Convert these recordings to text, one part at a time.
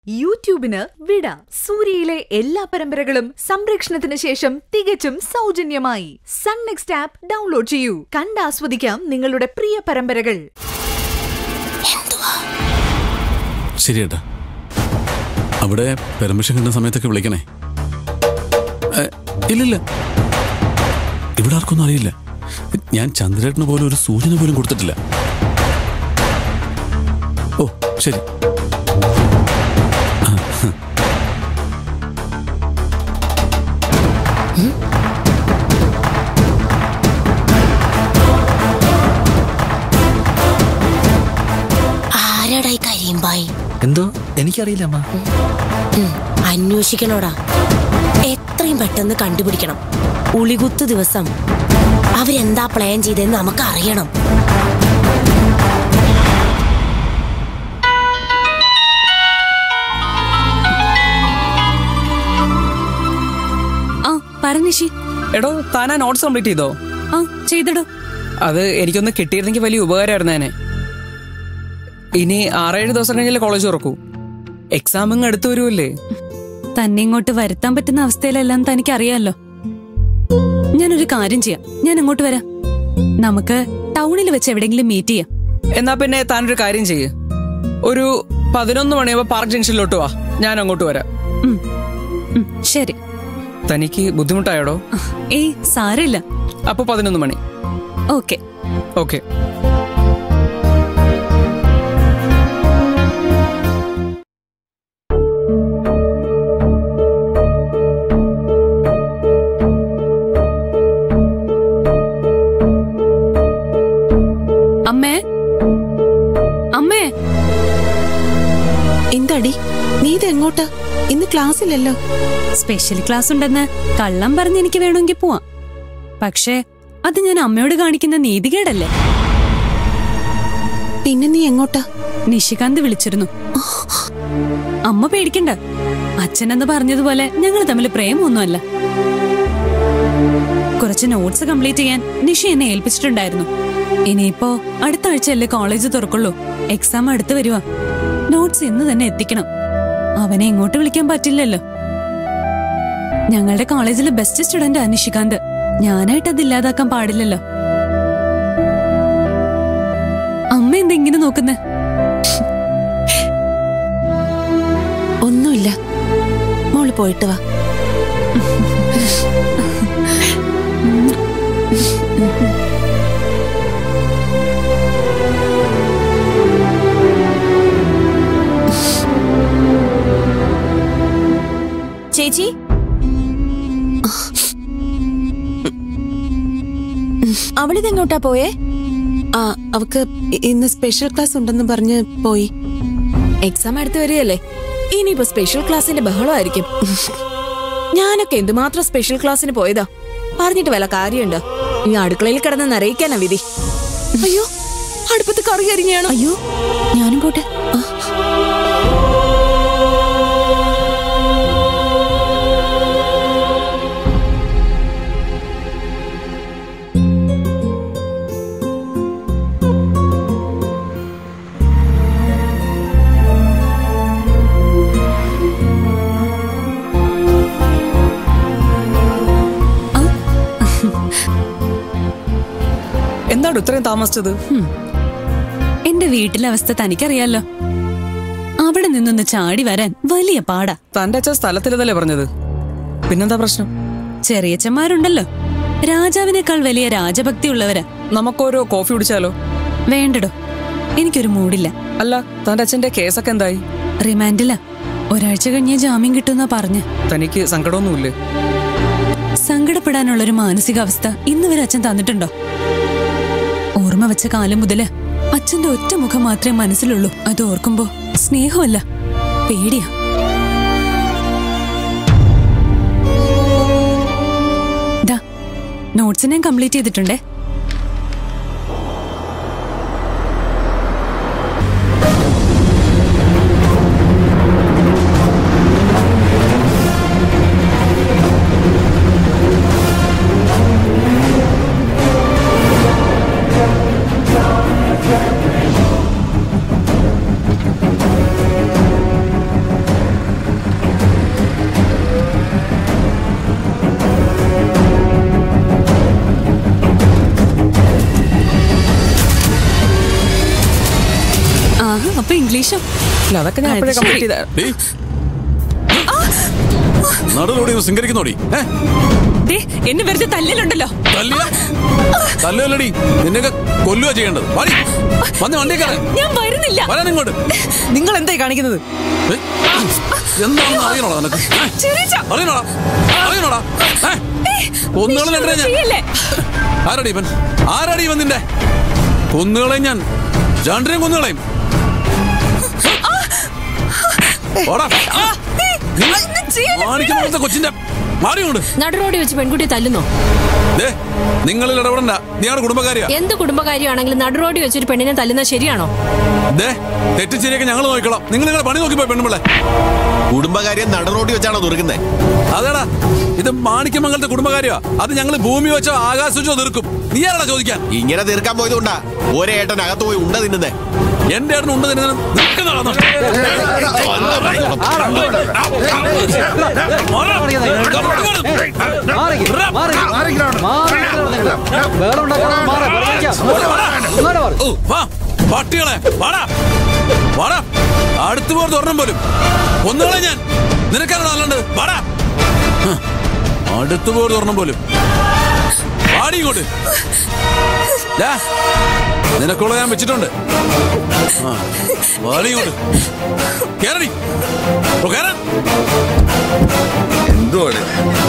യൂട്യൂബിന് വിട സൂര്യയിലെ എല്ലാ പരമ്പരകളും സംരക്ഷണത്തിന് ശേഷം തികച്ചും സൗജന്യമായി സൺ നെക്സ്റ്റ് ആപ്പ് ഡൗൺലോഡ് ചെയ്യൂ കണ്ടാസ്വദിക്കാം നിങ്ങളുടെ പ്രിയ പരമ്പരകൾ ശരി ഏട്ടാ അവിടെ പെർമിഷൻ കിട്ടുന്ന സമയത്തൊക്കെ വിളിക്കണേ ഏ, ഇല്ലില്ല ഇവിടെ ആർക്കൊന്നും അറിയില്ല ഞാൻ ചന്ദ്രേട്ടന് പോലും ഒരു സൂചന പോലും കൊടുത്തിട്ടില്ല ഓ ശരി ആ, ഹ്. ആരാടായി കരിയുമ്പായി എന്തോ എനിക്കറിയില്ല അമ്മ അന്വേഷിക്കണോടാ എത്രയും പെട്ടെന്ന് കണ്ടുപിടിക്കണം ഉളികുത്ത് ദിവസം അവരെന്താ പ്ലാൻ ചെയ്തതെന്ന് നമുക്ക് അറിയണം ആ പറഞ്ഞിഷി എടോ താനാ നോട്ട്സ് കംപ്ലീറ്റ് ചെയ്തോ ആ ചെയ്തടോ അത് എനിക്കൊന്ന് കിട്ടിയിരുന്നെങ്കിൽ വലിയ ഉപകാരമായിരുന്നേനെ ഇനി ആറേഴ് ദിവസം കഴിഞ്ഞാൽ കോളേജ് തുറക്കൂ എക്സാം ഇങ്ങ് അടുത്ത് വരുമല്ലേ തന്നെ ഇങ്ങോട്ട് വരുത്താൻ പറ്റുന്ന അവസ്ഥയിലെല്ലാം തനിക്ക് അറിയാലോ ഞാനൊരു കാര്യം ചെയ്യാം ഞാൻ അങ്ങോട്ട് വരാം നമുക്ക് ടൗണിൽ വെച്ച് എവിടെയെങ്കിലും മീറ്റ് ചെയ്യാം എന്നാ പിന്നെ താനൊരു കാര്യം ചെയ്യ് ഒരു പതിനൊന്ന് മണിയാകുമ്പോ പാർക്ക് ജംഗ്ഷനിലോട്ട് വാ ഞാൻ അങ്ങോട്ട് വരാം ഉം. ഉം, ശരി തനിക്ക് ബുദ്ധിമുട്ടായോടോ ഏയ് സാരമില്ല അപ്പൊ പതിനൊന്ന് മണി ഓക്കെ ഓക്കെ അമ്മേ അമ്മേ എന്താടി നീ ഇത് എങ്ങോട്ടാ ഇന്ന് ക്ലാസ്സില്ലല്ലോ സ്പെഷ്യൽ ക്ലാസ് ഉണ്ടെന്ന് കള്ളം പറഞ്ഞ് എനിക്ക് വേണമെങ്കിൽ പോവാം പക്ഷേ അത് ഞാൻ അമ്മയോട് കാണിക്കുന്ന നീതികേടല്ലേ പിന്നെ നീ എങ്ങോട്ടാ നിഷികാന്ത് വിളിച്ചിരുന്നു അമ്മ പേടിക്കണ്ട അച്ഛനെന്ന് പറഞ്ഞതുപോലെ ഞങ്ങൾ തമ്മിൽ പ്രേമൊന്നുമല്ല കുറച്ച് നോട്ട്സ് കംപ്ലീറ്റ് ചെയ്യാൻ നിഷി എന്നെ ഏൽപ്പിച്ചിട്ടുണ്ടായിരുന്നു ഇനിയിപ്പോ അടുത്ത ആഴ്ചയല്ലേ കോളേജ് തുറക്കുള്ളൂ എക്സാം അടുത്ത് വരുവാ നോട്ട്സ് ഇന്ന് തന്നെ എത്തിക്കണം അവനെ ഇങ്ങോട്ട് വിളിക്കാൻ പറ്റില്ലല്ലോ ഞങ്ങളുടെ കോളേജിലെ ബെസ്റ്റ് സ്റ്റുഡന്റ് നിഷികാന്ത് ഞാനായിട്ട് അത് ഇല്ലാതാക്കാൻ പാടില്ലല്ലോ അമ്മ എന്താ ഇങ്ങനെ നോക്കുന്നേ ഒന്നുമില്ല മോള് പോയിട്ട് വാ ചേച്ചി അവളിതെങ്ങോട്ടാ പോയേ ആ അവക്ക് ഇ- ഇന്ന് സ്പെഷ്യൽ ക്ലാസ് ഉണ്ടെന്ന് പറഞ്ഞ് പോയി എക്സാം അടുത്ത് വരികയല്ലേ ഇനിയിപ്പോ സ്പെഷ്യൽ ക്ലാസ്സിന്റെ ബഹളമായിരിക്കും ഞാനൊക്കെ എന്തുമാത്രം സ്പെഷ്യൽ ക്ലാസ്സിന് പോയതാ പറഞ്ഞിട്ട് വല്ല കാര്യമുണ്ടോ ഈ അടുക്കളയിൽ കിടന്ന് നിറയിക്കാനാ വിധി അയ്യോ അടുപ്പത്ത് കറി അരിഞ്ഞാണോ അയ്യോ ഞാനും പോട്ടെ എന്താണ് ഇത്രയും താമസിച്ചത് എന്റെ വീട്ടിലെ അവസ്ഥ തനിക്കറിയാലോ അവിടെ നിന്നൊന്ന് ചാടി വരാൻ വലിയ പാടാ തന്റെ അച്ഛൻ സ്ഥലത്തിലതല്ലേ പറഞ്ഞത് പിന്നെന്താ പ്രശ്നം ചെറിയച്ചന്മാരുണ്ടല്ലോ രാജാവിനേക്കാൾ വലിയ രാജഭക്തി ഉള്ളവരാ നമുക്കോരോ കോഫി കുടിച്ചാലോ വേണ്ടടോ എനിക്കൊരു മൂടില്ല അല്ല തന്റെ അച്ഛന്റെ കേസൊക്കെ എന്തായി റിമാൻഡില ഒരാഴ്ച കഴിഞ്ഞേ ജാമ്യം കിട്ടുന്ന പറഞ്ഞ് തനിക്ക് സങ്കടമൊന്നുമില്ലേ സങ്കടപ്പെടാനുള്ളൊരു മാനസികാവസ്ഥ ഇന്ന് വരെ അച്ഛൻ തന്നിട്ടുണ്ടോ ഓർമ്മ വെച്ച കാലം മുതല് അച്ഛന്റെ ഒറ്റ മുഖം മാത്രമേ മനസ്സിലുള്ളൂ അത് ഓർക്കുമ്പോ സ്നേഹമല്ല പേടിയാ ദാ നോട്ട്സ് ഞാൻ കംപ്ലീറ്റ് ചെയ്തിട്ടുണ്ടേ ഇംഗ്ലീഷോ അല്ല, അതൊക്കെ ഞാൻ അപ്പോഴേ കംപ്ലീറ്റ് ചെയ്ത ഡേയ്. നടുവിലൂടെ ഒന്ന് സിംഗരിക്കുന്നോടി ഏ ദേ എന്നെ വെറുതെ തല്ലിലുണ്ടല്ലോ തല്ലിയ തല്ലുവല്ലടി നിന്നെയൊക്കെ കൊല്ലുക ചെയ്യേണ്ടത് വാടി വന്ന് വണ്ടി കയറാൻ ഞാൻ വരുന്നില്ല വരാൻ ഇങ്ങോട്ട് നിങ്ങൾ എന്തായി കാണിക്കുന്നത് ഏ? എന്താണെന്ന് അറിയണോടാ നിനക്ക് ഏ? ചെറിയ അറിയണോടാ അറിയണോടാ ഏ? കൊന്നുകളെ രണ്ടര ഞാൻ ചെയ്യല്ലേ ആരാടി ഇവൻ ആരാടി ഇവൻ നിന്റെ കൊന്നുകളയും ഞാൻ രണ്ടിനെയും കൊന്നുകളയും ഓടാ മാണിക്കുന്ന കൊച്ചിന്റെ മാറിയുണ്ട് നടു റോഡിൽ വെച്ച് പെൺകുട്ടി തല്ലുന്നോ ദേ നിങ്ങളിൽ ഇടപെടണ്ട നീയാണ് കുടുംബക്കാരിയാ എന്ത് കുടുംബകാര്യമാണെങ്കിലും നടു റോഡിൽ വെച്ചൊരു പെണ്ണിനെ തല്ലുന്നത് ശരിയാണോ ദേ തെറ്റ് ശരിയൊക്കെ ഞങ്ങൾ നോക്കിക്കോളാം നിങ്ങൾ നിങ്ങളുടെ പണി നോക്കി പോയി പെണ്ണുമ്പിള്ളെ കുടുംബകാര്യം നടറോട്ടി വെച്ചാണോ തീർക്കുന്നത് അതേടാ ഇത് മാണിക്യമംഗലത്തെ കുടുംബകാര്യമാ അത് ഞങ്ങൾ ഭൂമി വെച്ചോ ആകാശം വെച്ചോ തീർക്കും നീ ആരാടാ ചോദിക്കാൻ ഇങ്ങനെ തീർക്കാൻ പോയതുകൊണ്ടാ ഒരേട്ടൻ അകത്ത് പോയി ഉണ്ട തിന്നുന്നേ എന്റെ ഏട്ടൻ ഉണ്ട് തന്നെ നിൽക്കുന്നതാണോ നഷ്ടം? ഓ, വാ, പട്ടികളെ വാടാ വാടാ അടുത്തു പോകാൻ തുറന്നും പോലും ഒന്നുകളെ ഞാൻ നിനക്കാണോ നല്ലത് വാടാ ഹ്, അടുത്തു പോകാൻ തുറന്നും പോലും വാടി ഇങ്ങോട്ട് ദാ, നിനക്കുള്ള ഞാൻ വെച്ചിട്ടുണ്ട് ആ, വാടി ഇങ്ങോട്ട് കേറടി ഓ, കേറാൻ എന്തുവാണ്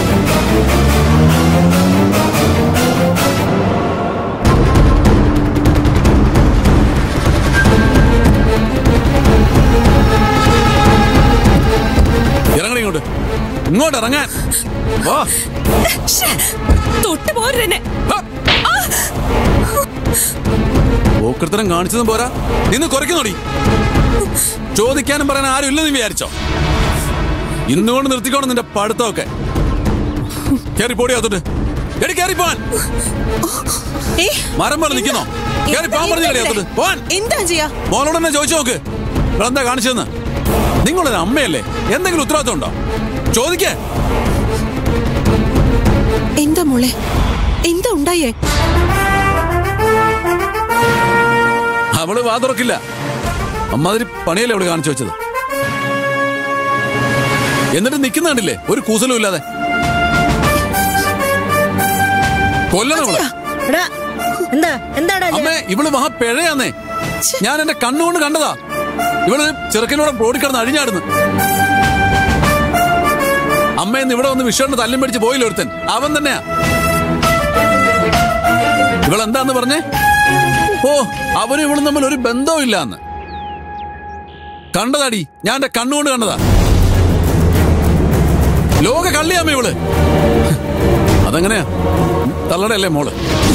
ഇറങ്ങടി ഇങ്ങോട്ട് ഇങ്ങോട്ട് ഇറങ്ങാൻ വാ തൊട്ട് പോരുന്നെ ഓക്കൃത്തരം കാണിച്ചതും പോരാ നിന്ന് കുറയ്ക്കുന്നോടി ചോദിക്കാനും പറയാൻ ആരും ഇല്ലെന്ന് നീ വിചാരിച്ചോ ഇന്നുകൊണ്ട് നിർത്തിക്കോണം നിന്റെ പഠിത്തമൊക്കെ കേറി പോടി അകത്തോട്ട് എടി കേറി പോവാൻ മരം പോലെ നിൽക്കുന്നോ കേറി പോകാൻ പറഞ്ഞു അകത്തോട്ട് പോവാൻ എന്താ ചെയ്യാ മോളോട് തന്നെ ചോദിച്ചു നോക്ക് ഇവിടെ എന്താ കാണിച്ചതെന്ന് നിങ്ങളൊരു അമ്മയല്ലേ എന്തെങ്കിലും ഉത്തരവാദിത്വം ഉണ്ടോ ചോദിക്കേ എന്താ മോളെ എന്താ ഉണ്ടായേ അവള് വാ തുറക്കില്ല അമ്മാതിരി പണിയല്ലേ അവള് കാണിച്ചു വെച്ചത് എന്നിട്ട് നിൽക്കുന്ന കണ്ടില്ലേ ഒരു കൂസലും ഇല്ലാതെ കൊല്ലണം അവളെ എന്താ എന്താടാ അമ്മേ ഇവള് മഹാ പിഴയാന്നേ ഞാൻ എന്റെ കണ്ണുകൊണ്ട് കണ്ടതാ ഇവള് ചെറുക്കനോടെ റോഡിൽ കിടന്ന് അഴിഞ്ഞാടുന്നു അമ്മയെന്ന് ഇവിടെ വന്ന് വിഷുവിന്റെ തല്ലും പിടിച്ച് പോയില്ല ഒരുത്തൻ അവൻ തന്നെയാ ഇവളെന്താന്ന് പറഞ്ഞേ ഓ അവനും ഇവളും തമ്മിൽ ഒരു ബന്ധവും ഇല്ല എന്ന് കണ്ടതാടി ഞാൻ എന്റെ കണ്ണുകൊണ്ട് കണ്ടതാ ലോക കള്ളിയാമ്മ ഇവള് അതെങ്ങനെയാ തള്ളടല്ലേ മോള്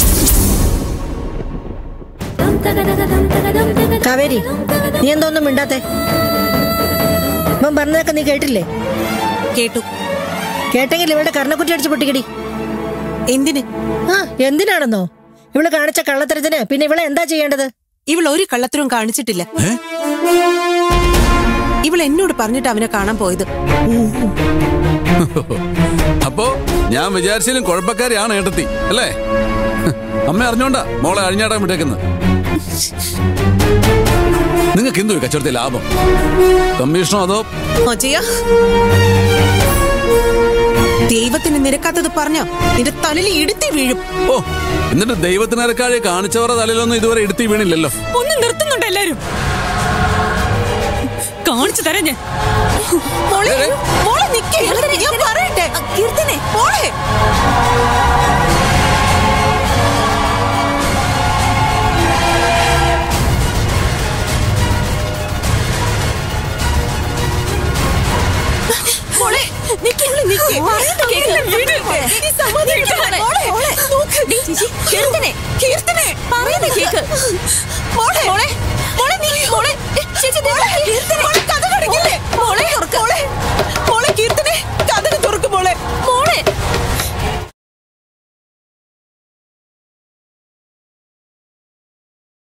കാവേരി നീ എന്തോന്നും മിണ്ടാത്തെ ഇവൻ പറഞ്ഞതൊക്കെ നീ കേട്ടില്ലേ കേട്ടു കേട്ടെങ്കിൽ ഇവളുടെ കർണക്കുറ്റി അടിച്ച് പൊട്ടിക്കടി എന്തിന് ആ എന്തിനാണെന്നോ ഇവള് കാണിച്ച കള്ളത്തരത്തിന് പിന്നെ ഇവളെ എന്താ ചെയ്യേണ്ടത് ഇവൾ ഒരു കള്ളത്തരവും കാണിച്ചിട്ടില്ല ഏ ഇവൾ എന്നോട് പറഞ്ഞിട്ട് അവനെ കാണാൻ പോയത് അപ്പോ ഞാൻ വിചാരിച്ചാലും കുഴപ്പക്കാരിയാണ് ഏട്ടത്തി അല്ലേ അമ്മ അറിഞ്ഞോണ്ടാ മോളെ അഴിഞ്ഞാടാൻ വിട്ടേക്കുന്നത് നിങ്ങൾക്ക് എന്തു കച്ചവടത്തെ ലാഭം കമ്മീഷനോ അതോ അജയ ദൈവത്തിന് നിരക്കാത്തത് പറഞ്ഞ നിന്റെ തലയിൽ ഇടുത്തി വീഴും ഓ എന്നിട്ട് ദൈവത്തിനരക്കാഴെ കാണിച്ചവരുടെ തലയിലൊന്നും ഇതുവരെ എടുത്തി വീണില്ലല്ലോ ഒന്ന് നിർത്തുന്നുണ്ട് എല്ലാരും കാണിച്ചു തരാം ഞാൻ മോളെ മോളെ നിക്കേ ഞാൻ പറയട്ടെ കീർത്തനെ മോളെ മോളെ നിക്ക് മോളെ നിക്ക് പറയുന്നത് കേക്ക് നീ സമ്മതിക്ക് മോളെ മോളെ നോക്ക് കീർത്തനെ കീർത്തനെ പറയുന്നത് കേക്ക് മോളെ മോളെ